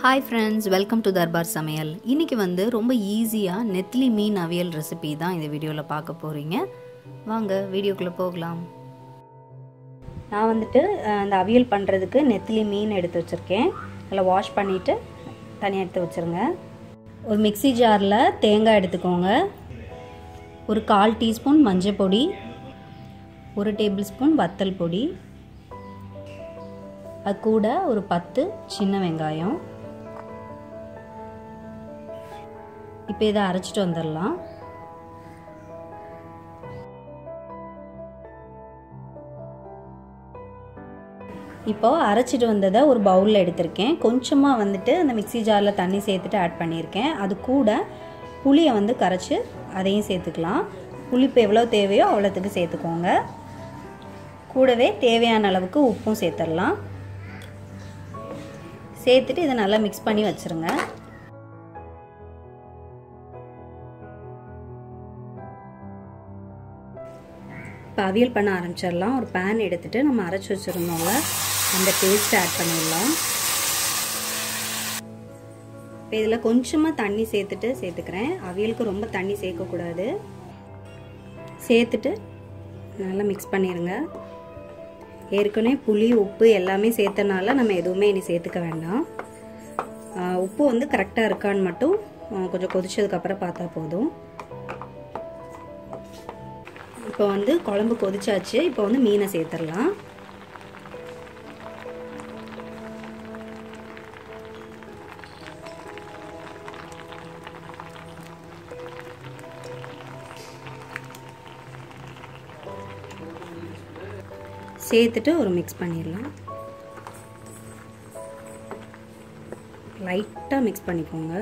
hi friends welcome to Darbar சமையல் இன்றைக்கி வந்து ரொம்ப ஈஸியாக நெத்லி மீன் அவியல் ரெசிபி தான் இந்த வீடியோவில் பார்க்க போகிறீங்க வாங்க வீடியோக்குள்ளே போகலாம் நான் வந்துட்டு அஹ், இந்த அவியல் பண்ணுறதுக்கு நெத்திலி மீன் எடுத்து வச்சுருக்கேன் நல்லா வாஷ் பண்ணிவிட்டு தனியாக எடுத்து வச்சுருங்க ஒரு மிக்ஸி ஜாரில் தேங்காய் எடுத்துக்கோங்க ஒரு கால் டீஸ்பூன் மஞ்சள் பொடி ஒரு டேபிள் ஸ்பூன் வத்தல் பொடி அது கூட ஒரு பத்து சின்ன வெங்காயம் இப்போ இதை அரைச்சிட்டு வந்துடலாம் இப்போ அரைச்சிட்டு வந்ததை ஒரு பவுலில் எடுத்திருக்கேன் கொஞ்சமாக வந்துட்டு அந்த மிக்ஸி ஜாரில் தண்ணி சேர்த்துட்டு ஆட் பண்ணியிருக்கேன் அது கூட புளியை வந்து கரைச்சி அதையும் சேர்த்துக்கலாம் புளிப்பு எவ்வளோ தேவையோ அவ்வளோத்துக்கு சேர்த்துக்கோங்க கூடவே தேவையான அளவுக்கு உப்பும் சேர்த்துடலாம் சேர்த்துட்டு இதை நல்லா மிக்ஸ் பண்ணி வச்சுருங்க இப்போ அவியல் பண்ண ஆரம்பிச்சிடலாம் ஒரு பேன் எடுத்துகிட்டு நம்ம அரைச்சி வச்சுருந்தோம்ல அந்த பேஸ்ட் ஆட் பண்ணிடலாம் இப்போ இதில் கொஞ்சமாக தண்ணி சேர்த்துட்டு சேர்த்துக்கிறேன் அவியலுக்கு ரொம்ப தண்ணி சேர்க்கக்கூடாது சேர்த்துட்டு நல்லா மிக்ஸ் பண்ணிடுங்க ஏற்கனவே புளி உப்பு எல்லாமே சேர்த்தனால நம்ம எதுவுமே இனி சேர்த்துக்க வேண்டாம் உப்பு வந்து கரெக்டாக இருக்கான்னு மட்டும் கொஞ்சம் கொதிச்சதுக்கப்புறம் பார்த்தா போதும் இப்போ வந்து குழம்பு கொதிச்சாச்சு இப்போ வந்து மீனை சேர்த்துடலாம் சேர்த்துட்டு ஒரு மிக்ஸ் பண்ணிடலாம் லைட்டாக மிக்ஸ் பண்ணிக்கோங்க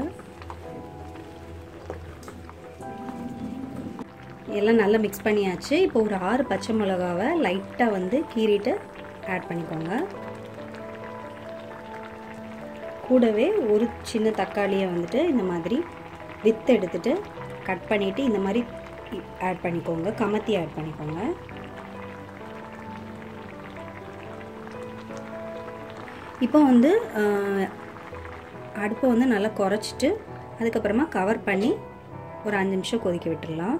எல்லாம் நல்லா மிக்ஸ் பண்ணியாச்சு இப்போ ஒரு ஆறு பச்சை மிளகாவை லைட்டாக வந்து கீறிட்டு ஆட் பண்ணிக்கோங்க கூடவே ஒரு சின்ன தக்காளியை வந்துட்டு இந்த மாதிரி வித்து எடுத்துட்டு கட் பண்ணிவிட்டு இந்த மாதிரி ஆட் பண்ணிக்கோங்க கமத்தி ஆட் பண்ணிக்கோங்க இப்போ வந்து அடுப்பை வந்து நல்லா குறைச்சிட்டு அதுக்கப்புறமா கவர் பண்ணி ஒரு அஞ்சு நிமிஷம் கொதிக்க விட்டுடலாம்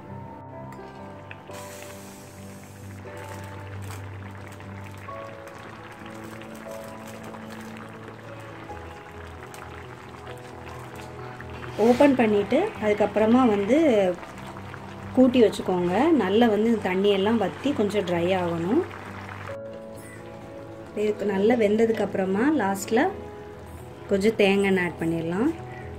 ஓப்பன் பண்ணிவிட்டு அதுக்கப்புறமா வந்து கூட்டி வச்சுக்கோங்க நல்லா வந்து தண்ணியெல்லாம் வற்றி கொஞ்சம் ட்ரை ஆகணும் இதுக்கு நல்லா வெந்ததுக்கு அப்புறமா லாஸ்ட்டில் கொஞ்சம் தேங்காய் ஆட் பண்ணிடலாம்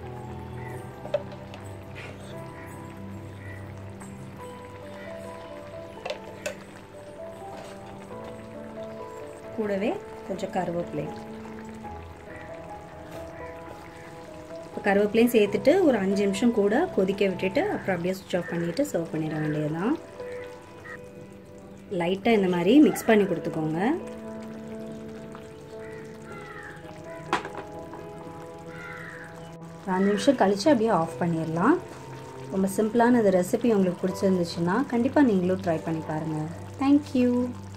கூடவே கொஞ்சம் கருவேப்பிலை இப்போ கருவேப்பிலையும் சேர்த்துட்டு ஒரு அஞ்சு நிமிஷம் கூட கொதிக்க விட்டுட்டு அப்புறம் அப்படியே சுவிட்ச் ஆஃப் பண்ணிவிட்டு சர்வ் பண்ணிட வேண்டியதுதான் லைட்டாக இந்த மாதிரி மிக்ஸ் பண்ணி கொடுத்துக்கோங்க அஞ்சு நிமிஷம் கழித்து அப்படியே ஆஃப் பண்ணிடலாம் ரொம்ப சிம்பிளான இந்த ரெசிபி உங்களுக்கு பிடிச்சிருந்துச்சுன்னா கண்டிப்பாக நீங்களும் ட்ரை பண்ணி பாருங்கள் தேங்க்யூ